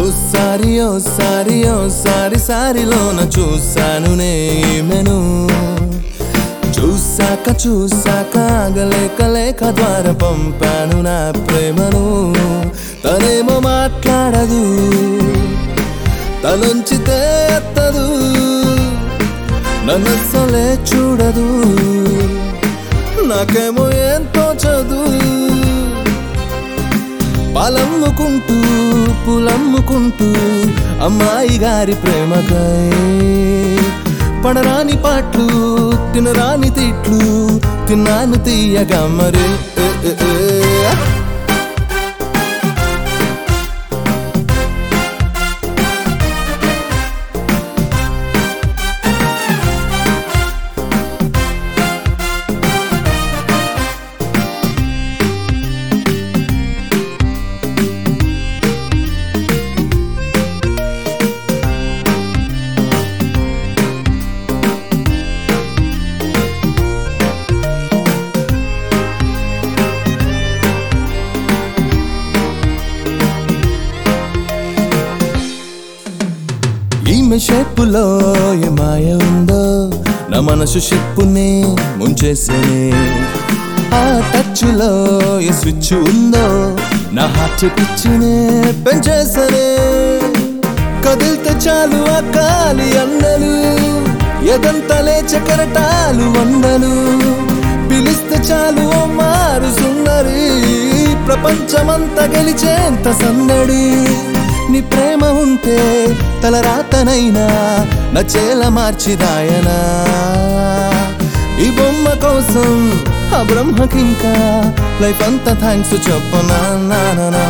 ఓసారి ఓసారి ఓసారి సారిలోన చూశాను నేను చూసాక చూసాక ఆగలేక లేక ద్వారా పంపాను నా ప్రేమను తనేమో మాట్లాడదు తనుంచితే ఎత్తదు నన్ను అసలే చూడదు నాకేమో ఎంతో చదువు పాలమ్ముకుంటూ పులమ్ముకుంటూ అమ్మాయి గారి ప్రేమకై పడరాని పాటలు తినరాని తిట్లు తిన్నాను తీయగా మరి ఏ, ఏ, ఏ. ఈమె షేపులో ఏ మాయ ఉందో నా మనసు షిప్పునే ముంచేసేనే ఆ టచ్లో ఏ స్విచ్ ఉందో నా హార్ట్ పిచ్చినే పెంచేసనే కదిలితే చాలు ఆ కాలి అన్నలు ఎదంత లేచ కెరటాలు వందలు పిలిస్తే చాలు ఓ మారు సుందరి ప్రపంచమంతా గెలిచేంత సందడి నీ ప్రేమ ఉంటే తల రాతనైనా నచ్చేల మార్చిదాయనా ఈ బొమ్మ కోసం ఆ బ్రహ్మకింకా లైఫ్ అంతా థ్యాంక్స్ చెప్పనా నా నా, నా.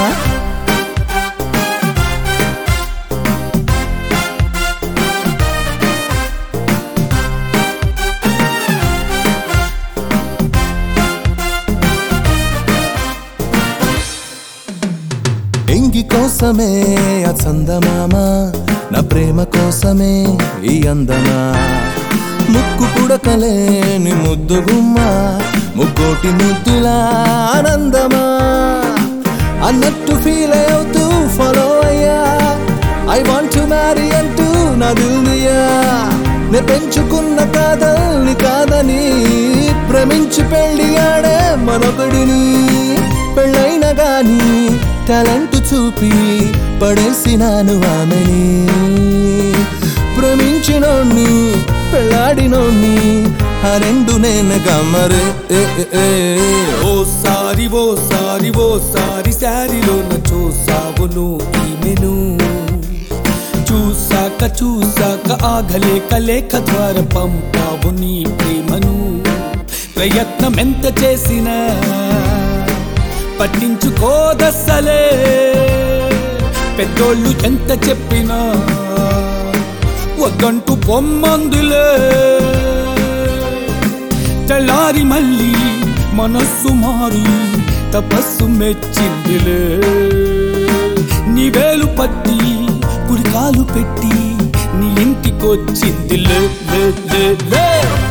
ఎంగి కోసమే ఆ చందమామ నా ప్రేమ కోసమే ఈ అందమా ముక్కు పుడకలేని ముద్దు గుమ్మ ముక్కోటి ముద్దులా ఆనందమా అన్నట్టు ఫీల్ అవుతూ ఫాలో అయ్యా ఐ వాంట్ టు మ్యారీ అంటూ నా దిల్దియా నే పెంచుకున్న కాదల్ని కాదని ప్రేమించి పెళ్లి ఆడే మనొకడిని పెళ్ళైన గాని టాలెంట్ చూపి పడేసినాను ఆమెని ప్రేమించినోణ్ణి పెళ్ళాడినోణ్ణి ఆ రెండు నేను గమ్మరే ఏ, ఏ, ఏ. ఓ సారి ఓ సారి ఓ సారి సారిలో చూసావు నువ్వు ఈమెను చూసాక చూసాక ఆగలేక లేక ద్వారా పంపావు నీ ప్రేమను ప్రయత్నం ఎంత చేసినా పట్టించుకోదస్సలే పెద్దోళ్ళు ఎంత చెప్పినా వద్దంటూ పొమ్మందులే తెల్లారి మళ్ళీ మనస్సు మారి తపస్సు మెచ్చిందిలే నీ వేలు పట్టి కుడికాలు పెట్టి నీ ఇంటికొచ్చింది లే లే లే లే